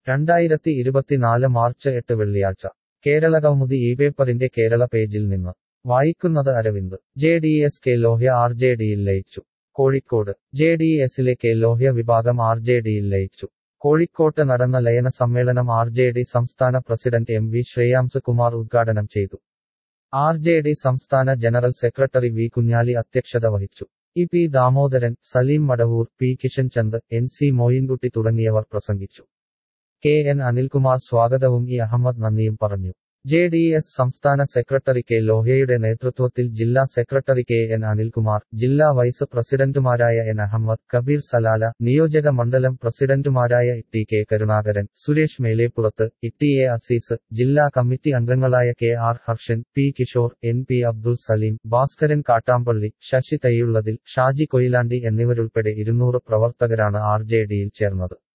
രണ്ടായിരത്തി ഇരുപത്തിനാല് മാർച്ച് എട്ട് വെള്ളിയാഴ്ച കേരളകൗമുദി ഈ പേപ്പറിന്റെ കേരള പേജിൽ നിന്ന് വായിക്കുന്നത് Aravind J D S K Lohya R J ഡിയിൽ ലയിച്ചു കോഴിക്കോട് ജെ ഡി എസിലെ കെ ലോഹ്യ വിഭാഗം ആർ ജെ ഡിയിൽ ലയിച്ചു കോഴിക്കോട്ട് നടന്ന ലയന സമ്മേളനം ആർ ജെ ഡി സംസ്ഥാന president M V Shreyams Kumar ഉദ്ഘാടനം ചെയ്തു ആർ ജെ ഡി സംസ്ഥാന ജനറൽ സെക്രട്ടറി വി കുഞ്ഞാലി അധ്യക്ഷത വഹിച്ചു E P Damodaran Saleem Madavoor P Kishan Chand N C Moyinkutty തുടങ്ങിയവർ പ്രസംഗിച്ചു കെ എൻ അനിൽകുമാർ സ്വാഗതവും ഇ അഹമ്മദ് നന്ദിയും പറഞ്ഞു ജെ ഡി എസ് സംസ്ഥാന സെക്രട്ടറി കെ ലോഹ്യയുടെ നേതൃത്വത്തിൽ ജില്ലാ സെക്രട്ടറി കെ എൻ അനിൽകുമാർ ജില്ലാ വൈസ് പ്രസിഡന്റുമാരായ എൻ അഹമ്മദ് കബീർ സലാല നിയോജക മണ്ഡലം പ്രസിഡന്റുമാരായ T K Karunakaran Suresh Melepurath E A Azeez ജില്ലാ കമ്മിറ്റി അംഗങ്ങളായ K R Harshan P Kishore N P Abdul Saleem Bhaskaran Kattampally Sasi Thayyullathil Shaji Koyilandy എന്നിവരുൾപ്പെടെ ഇരുന്നൂറ് പ്രവർത്തകരാണ് ആർ ജെ ഡിയിൽ ചേർന്നത്